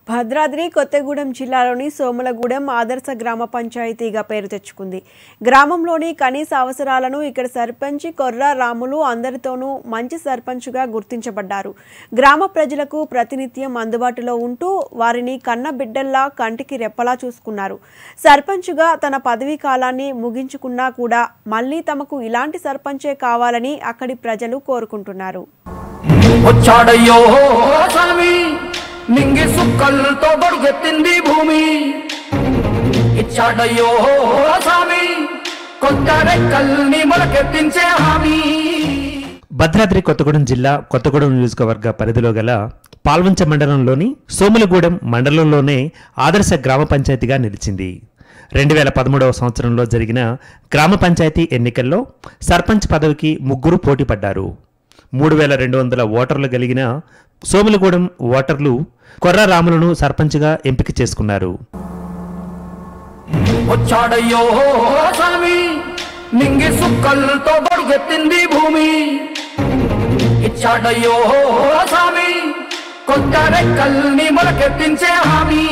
భద్రాద్రి కొత్తగూడెం జిల్లాలోని సోమలగూడెం ఆదర్శ గ్రామ పంచాయతీగా పేరు తెచ్చుకుంది గ్రామంలోని కనీస అవసరాలను ఇక్కడ సర్పంచ్ కొర్రా రాములు అందరితోనూ మంచి సర్పంచ్గా గుర్తించబడ్డారు గ్రామ ప్రజలకు ప్రతినిత్యం అందుబాటులో ఉంటూ వారిని కన్న బిడ్డల్లా కంటికి రెప్పలా చూసుకున్నారు సర్పంచ్గా తన పదవీ కాలాన్ని ముగించుకున్నా కూడా మళ్ళీ తమకు ఇలాంటి సర్పంచే కావాలని అక్కడి ప్రజలు కోరుకుంటున్నారు వచ్చాడయ్యో స్వామి నింగి సుక్కలతో బడుగెత్తింది భూమి ఇచ్చాడయ్యో స్వామి కొత్త రెక్కల్ని మొలకెత్తించే హామీ భద్రాద్రి కొత్తగూడెం జిల్లా కొత్తగూడెం నియోజకవర్గ పరిధిలో గల పాల్వంచ మండలంలోని సోములగూడెం మండలంలోనే ఆదర్శ గ్రామ పంచాయతీగా నిలిచింది రెండు వేల పదమూడవ సంవత్సరంలో జరిగిన గ్రామ పంచాయతీ ఎన్నికల్లో సర్పంచ్ పదవికి ముగ్గురు పోటీ పడ్డారు మూడు వేల రెండు వందల ఓటర్లు కలిగిన సోములగూడెం ఓటర్లు కొర్ర రాములను సర్పంచ్గా ఎంపిక చేసుకున్నారు వచ్చాడయ్యో స్వామి నింగి సుక్కలతో బడుగెత్తింది భూమి ఇచ్చాడయ్యో స్వామి కొత్త రెక్కల్ని మొలకెత్తించే హామీ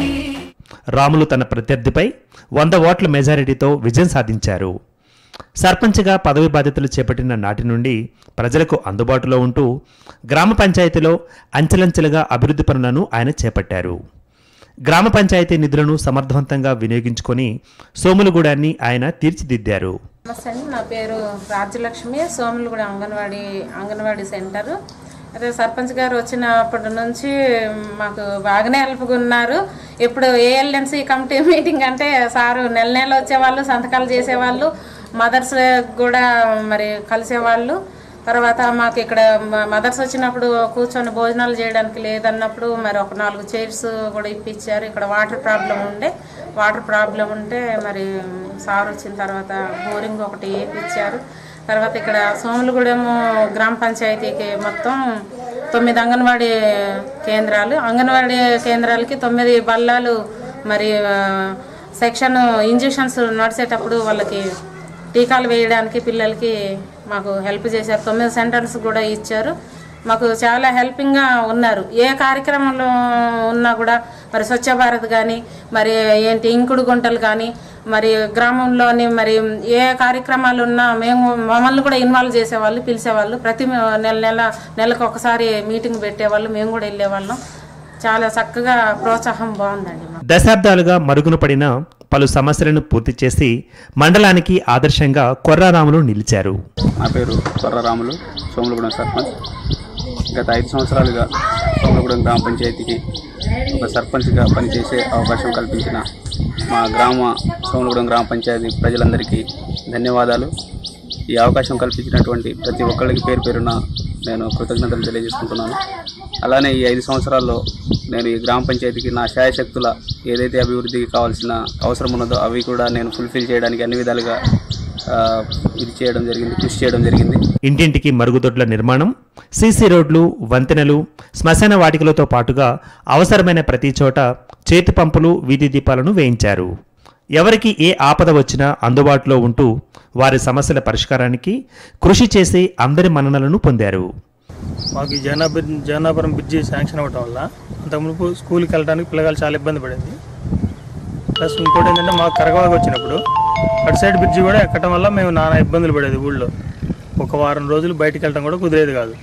రాములు తన ప్రత్యర్థిపై వంద ఓట్ల మెజారిటీతో విజయం సాధించారు సర్పంచ్గా పదవి బాధ్యతలు చేపట్టిన నాటి నుండి ప్రజలకు అందుబాటులో ఉంటూ గ్రామ పంచాయతీలో అంచెలంచెలుగా అభివృద్ధి పనులను ఆయన చేపట్టారు గ్రామ పంచాయతీ నిధులను సమర్థవంతంగా వినియోగించుకొని సోములగూడాన్ని ఆయన తీర్చిదిద్దారు నమస్తే అండి నా పేరు రాజ్యలక్ష్మి సోములగూడ అంగన్వాడీ అంగన్వాడీ సెంటర్ అదే సర్పంచ్ గారు వచ్చినప్పటి నుంచి మాకు బాగానే హెల్ప్గా ఉన్నారు ఇప్పుడు ఏఎల్ఎన్సీ కమిటీ మీటింగ్ అంటే సారు నెల నెల వచ్చేవాళ్ళు సంతకాలు చేసేవాళ్ళు మదర్స్ కూడా మరి కలిసేవాళ్ళు తర్వాత మాకు ఇక్కడ మ- మదర్స్ వచ్చినప్పుడు కూర్చొని భోజనాలు చేయడానికి లేదన్నప్పుడు మరి ఒక నాలుగు చైర్స్ కూడా ఇప్పించారు ఇక్కడ వాటర్ ప్రాబ్లం ఉండే వాటర్ ప్రాబ్లం ఉంటే మరి సార్ వచ్చిన తర్వాత బోరింగ్ ఒకటి వేయించారు తర్వాత ఇక్కడ సోములగూడెం గ్రామ పంచాయతీకి మొత్తం తొమ్మిది అంగన్వాడీ కేంద్రాలు అంగన్వాడీ కేంద్రాలకి తొమ్మిది బల్లాలు మరి ఆ, సెక్షన్ ఇంజెక్షన్స్ నడిచేటప్పుడు వాళ్ళకి టీకాలు వేయడానికి పిల్లలకి మాకు హెల్ప్ చేశారు తొమ్మిది సెంటర్స్ కూడా ఇచ్చారు మాకు చాలా హెల్పింగ్గా ఉన్నారు ఏ కార్యక్రమంలో ఉన్నా కూడా మరి స్వచ్ఛ భారత్ కానీ మరి ఏంటి ఇంకుడు గుంటలు కానీ మరి గ్రామంలోని మరి ఏ కార్యక్రమాలు ఉన్నా మేము మమ్మల్ని కూడా ఇన్వాల్వ్ చేసేవాళ్ళు పిలిచేవాళ్ళు ప్రతి నెల నెల నెలకు ఒకసారి మీటింగ్ పెట్టేవాళ్ళు మేము కూడా వెళ్ళేవాళ్ళం చాలా చక్కగా ప్రోత్సాహం బాగుందండి మాకు దశాబ్దాలుగా మరుగున పడిన పలు సమస్యలను పూర్తి చేసి మండలానికి ఆదర్శంగా కొర్రారాములు నిలిచారు నా పేరు కొర్రరాములు సోములగూడెం సర్పంచ్ గత ఐదు సంవత్సరాలుగా సోములగూడెం గ్రామ పంచాయతీకి ఒక సర్పంచ్గా పనిచేసే అవకాశం కల్పించిన మా గ్రామ సోములగూడెం గ్రామ పంచాయతీ ప్రజలందరికీ ధన్యవాదాలు ఈ అవకాశం కల్పించినటువంటి ప్రతి ఒక్కళ్ళకి పేరు పేరున నేను కృతజ్ఞతలు తెలియజేసుకుంటున్నాను అలానే ఈ ఐదు సంవత్సరాల్లో నేను ఈ గ్రామ పంచాయతీకి నా శాయశక్తుల ఏదైతే అభివృద్ధికి కావాల్సిన అవసరం ఉన్నదో అవి కూడా నేను ఫుల్ఫిల్ చేయడానికి అన్ని విధాలుగా ఆ, ఇది చేయడం జరిగింది కృషి చేయడం జరిగింది ఇంటింటికి మరుగుదొడ్ల నిర్మాణం సీసీ రోడ్లు వంతెనలు శ్మశాన వాటికలతో పాటుగా అవసరమైన ప్రతి చోట చేతి పంపులు వీధి దీపాలను వేయించారు ఎవరికి ఏ ఆపద వచ్చినా అందుబాటులో ఉంటూ వారి సమస్యల పరిష్కారానికి కృషి చేసి అందరి మన్ననలను పొందారు మాకు ఈ జనాభా జనాపురం బ్రిడ్జి శాంక్షన్ అవ్వటం వల్ల అంతకుముందు స్కూల్కి వెళ్ళడానికి పిల్లగాలు చాలా ఇబ్బంది పడింది ప్లస్ ఇంకోటి ఏంటంటే మాకు కరగవాగా వచ్చినప్పుడు అటు సైడ్ బ్రిడ్జి కూడా ఎక్కడం వల్ల మేము నానా ఇబ్బందులు పడేది ఊళ్ళో ఒక వారం రోజులు బయటికి వెళ్ళడం కూడా కుదిరేది కాదు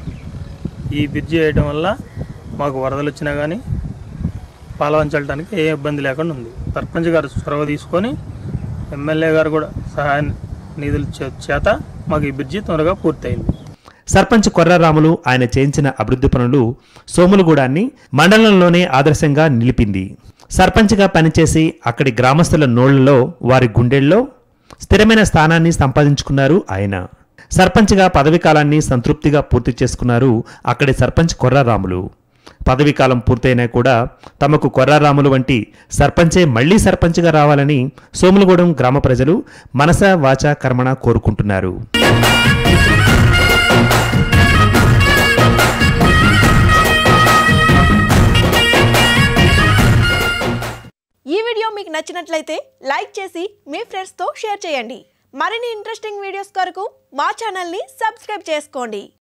ఈ బ్రిడ్జి వేయడం వల్ల మాకు వరదలు వచ్చినా కానీ పాలవంచడానికి ఏ ఇబ్బంది లేకుండా ఉంది సర్పంచ్ గారు చొరవ తీసుకొని ఎమ్మెల్యే గారు కూడా సహాయ నిధుల చే- చేత మాకు ఈ బ్రిడ్జి త్వరగా పూర్తయింది సర్పంచ్ కొర్రారాములు ఆయన చేయించిన అభివృద్ధి పనులు సోములగూడాన్ని మండలంలోనే ఆదర్శంగా నిలిపింది సర్పంచ్గా పనిచేసి అక్కడి గ్రామస్తుల నోళ్లలో వారి గుండెల్లో స్థిరమైన స్థానాన్ని సంపాదించుకున్నారు ఆయన సర్పంచ్గా పదవి కాలాన్ని సంతృప్తిగా పూర్తి చేసుకున్నారు అక్కడి సర్పంచ్ కొర్రారాములు పదవీ కాలం పూర్తయినా కూడా తమకు కొర్రారాములు వంటి సర్పంచే మళ్లీ సర్పంచ్గా రావాలని సోములగూడెం గ్రామ ప్రజలు మనస వాచ కర్మణ కోరుకుంటున్నారు ఈ వీడియో మీకు నచ్చినట్లయితే లైక్ చేసి మీ ఫ్రెండ్స్తో షేర్ చేయండి మరిన్ని ఇంట్రెస్టింగ్ వీడియోస్ కొరకు మా ఛానల్ని సబ్స్క్రైబ్ చేసుకోండి